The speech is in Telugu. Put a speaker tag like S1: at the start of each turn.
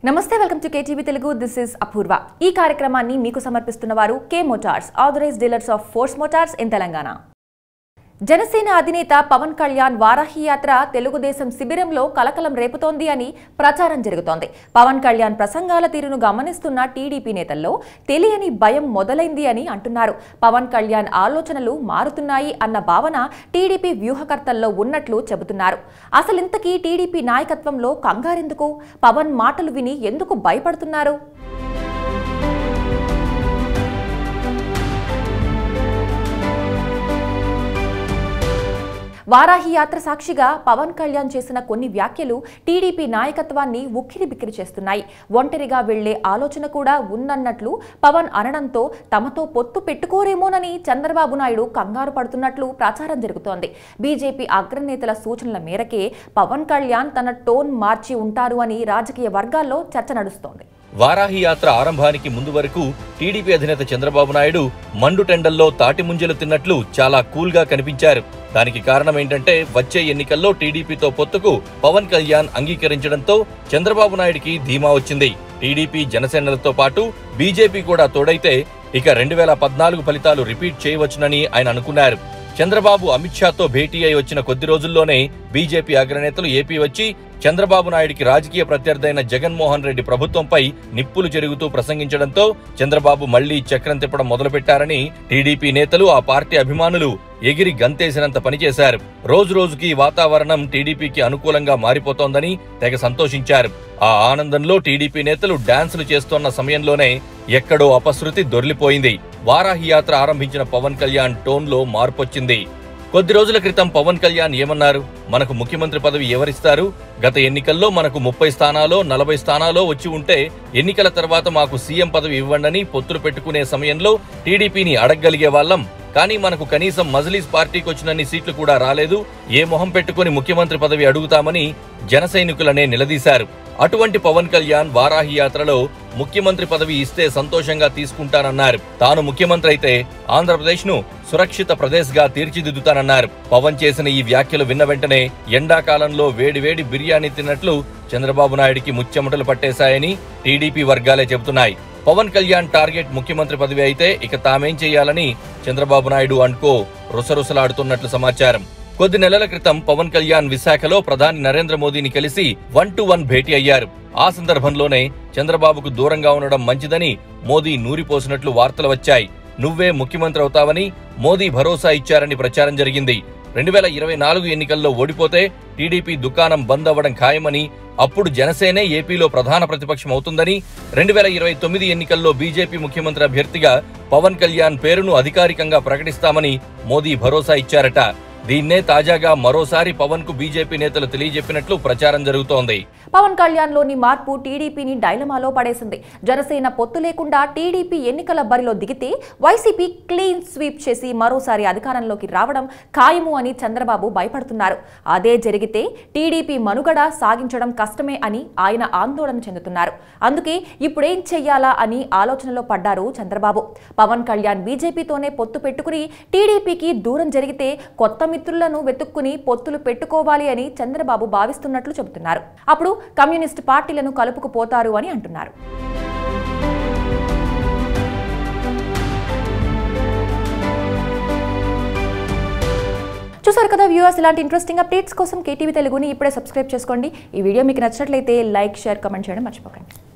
S1: నమస్తే welcome to KTV Telugu this is Apoorva ఈ కార్యక్రమాన్ని మీకు సమర్పిస్తున్న వారు K motors authorise dealers of Force Motors in Telangana Janasena అధినేత పవన్ కళ్యాణ్ వారాహి యాత్ర తెలుగుదేశం శిబిరంలో కలకలం రేపుతోంది అని ప్రచారం జరుగుతోంది పవన్ కళ్యాణ్ ప్రసంగాల తీరును గమనిస్తున్న టీడీపీ నేతల్లో తెలియని భయం మొదలైంది అని అంటున్నారు పవన్ కళ్యాణ్ ఆలోచనలు మారుతున్నాయి అన్న భావన టీడీపీ వ్యూహకర్తల్లో ఉన్నట్లు చెబుతున్నారు అసలింతకీ టీడీపీ నాయకత్వంలో కంగారెందుకు పవన్ మాటలు విని ఎందుకు భయపడుతున్నారు వారాహి యాత్ర సాక్షిగా పవన్ కళ్యాణ్ చేసిన కొన్ని వ్యాఖ్యలు టీడీపీ నాయకత్వాన్ని ఉక్కిరిబిక్కిరి చేస్తున్నాయి ఒంటరిగా వెళ్లే ఆలోచన కూడా ఉందన్నట్లు పవన్ అనడంతో తమతో పొత్తు పెట్టుకోరేమోనని చంద్రబాబు నాయుడు కంగారు పడుతున్నట్లు ప్రచారం జరుగుతోంది బీజేపీ అగ్రనేతల సూచనల మేరకే పవన్ కళ్యాణ్ తన టోన్ మార్చి ఉంటారు అని రాజకీయ వర్గాల్లో చర్చ నడుస్తోంది
S2: వారాహి యాత్ర ఆరంభానికి ముందు వరకు టీడీపీ అధినేత చంద్రబాబు నాయుడు మండు టెండల్లో తాటి ముంజలు తిన్నట్లు చాలా కూల్ గా కనిపించారు దానికి కారణం ఏంటంటే వచ్చే ఎన్నికల్లో టీడీపీతో పొత్తుకు పవన్ కళ్యాణ్ అంగీకరించడంతో చంద్రబాబు నాయుడికి ధీమా వచ్చింది టీడీపీ జనసేనలతో పాటు బీజేపీ కూడా తోడైతే ఇక రెండు వేల పద్నాలుగు ఫలితాలు రిపీట్ చేయవచ్చునని ఆయన అనుకున్నారు చంద్రబాబు అమిత్ షాతో భేటీ అయి వచ్చిన కొద్ది రోజుల్లోనే బీజేపీ అగ్రనేతలు ఏపీ వచ్చి చంద్రబాబు నాయుడికి రాజకీయ ప్రత్యర్థైన జగన్మోహన్ రెడ్డి ప్రభుత్వంపై నిప్పులు చెరుగుతూ ప్రసంగించడంతో చంద్రబాబు మళ్లీ చక్రం తిప్పడం మొదలుపెట్టారని టీడీపీ నేతలు ఆ పార్టీ అభిమానులు ఎగిరి గంతేసినంత పనిచేశారు రోజు రోజుకి వాతావరణం టీడీపీకి అనుకూలంగా మారిపోతోందని తెగ సంతోషించారు ఆ ఆనందంలో టీడీపీ నేతలు డాన్సులు చేస్తోన్న సమయంలోనే ఎక్కడో అపశృతి దొర్లిపోయింది వారాహి యాత్ర ఆరంభించిన పవన్ కళ్యాణ్ టోన్లో మార్పొచ్చింది కొద్ది రోజుల క్రితం పవన్ కళ్యాణ్ ఏమన్నారు మనకు ముఖ్యమంత్రి పదవి ఎవరిస్తారు గత ఎన్నికల్లో మనకు ముప్పై స్థానాలో నలభై స్థానాలో వచ్చి ఉంటే ఎన్నికల తర్వాత మాకు సీఎం పదవి ఇవ్వండని పొత్తులు పెట్టుకునే సమయంలో టీడీపీని అడగగలిగే వాళ్ళం కానీ మనకు కనీసం మజ్లీస్ పార్టీకి వచ్చినన్ని సీట్లు కూడా రాలేదు ఏ మొహం పెట్టుకుని ముఖ్యమంత్రి పదవి అడుగుతామని జన సైనికులనే నిలదీశారు అటువంటి పవన్ కళ్యాణ్ వారాహి యాత్రలో ముఖ్యమంత్రి పదవి ఇస్తే సంతోషంగా తీసుకుంటానన్నారు తాను ముఖ్యమంత్రి అయితే ఆంధ్రప్రదేశ్ ను సురక్షిత ప్రదేశ్ గా తీర్చిదిద్దుతానన్నారు పవన్ చేసిన ఈ వ్యాఖ్యలు విన్న వెంటనే ఎండాకాలంలో వేడివేడి బిర్యానీ తిన్నట్లు చంద్రబాబు నాయుడికి ముచ్చెమటలు పట్టేశాయని టీడీపీ వర్గాలే చెబుతున్నాయి పవన్ కళ్యాణ్ టార్గెట్ ముఖ్యమంత్రి పదవి అయితే ఇక తామేం చేయాలని చంద్రబాబు నాయుడు అనుకో రుసరుసలాడుతున్నట్లు సమాచారం కొద్ది నెలల క్రితం పవన్ కళ్యాణ్ విశాఖలో ప్రధాని నరేంద్ర మోదీని కలిసి వన్ టు వన్ భేటీ అయ్యారు ఆ సందర్భంలోనే చంద్రబాబుకు దూరంగా ఉండడం మంచిదని మోదీ నూరిపోసినట్లు వార్తలు వచ్చాయి నువ్వే ముఖ్యమంత్రి అవుతావని మోదీ భరోసా ఇచ్చారని ప్రచారం జరిగింది రెండు వేల ఇరవై నాలుగు ఎన్నికల్లో ఓడిపోతే టీడీపీ దుకాణం బంద్ అవ్వడం ఖాయమని అప్పుడు జనసేనే ఏపీలో ప్రధాన ప్రతిపక్షం అవుతుందని రెండు వేల ఇరవై తొమ్మిది ఎన్నికల్లో బీజేపీ ముఖ్యమంత్రి అభ్యర్థిగా పవన్ కళ్యాణ్ పేరును అధికారికంగా ప్రకటిస్తామని మోదీ భరోసా ఇచ్చారట దీన్నే తాజాగా మరోసారి పవన్ కు బీజేపీ నేతలు తెలియజెప్పినట్లు ప్రచారం జరుగుతోంది
S1: పవన్ కళ్యాణ్ లోని మార్పు టీడీపీని డైలమాలో పడేసింది జనసేన పొత్తు లేకుండా టీడీపీ ఎన్నికల బరిలో దిగితే వైసీపీ క్లీన్ స్వీప్ చేసి మరోసారి అధికారంలోకి రావడం ఖాయము అని చంద్రబాబు భయపడుతున్నారు అదే జరిగితే టీడీపీ మనుగడ సాగించడం కష్టమే అని ఆయన ఆందోళన చెందుతున్నారు అందుకే ఇప్పుడేం చెయ్యాలా అని ఆలోచనలో పడ్డారు చంద్రబాబు పవన్ కళ్యాణ్ బీజేపీతోనే పొత్తు పెట్టుకుని టీడీపీకి దూరం జరిగితే కొత్త మిత్రులను వెతుక్కుని పొత్తులు పెట్టుకోవాలి అని చంద్రబాబు భావిస్తున్నట్లు చెబుతున్నారు అప్పుడు కమ్యూనిస్ట్ పార్టీలను కలుపుకుపోతారు అని అంటున్నారు చూసారు కదా వ్యూవర్స్ ఇలాంటి ఇంట్రెస్టింగ్ అప్డేట్స్ కోసం కేటీవీ తెలుగుని ఇప్పుడే సబ్స్క్రైబ్ చేసుకోండి ఈ వీడియో మీకు నచ్చినట్లయితే లైక్ షేర్ కమెంట్ చేయడం మర్చిపోకండి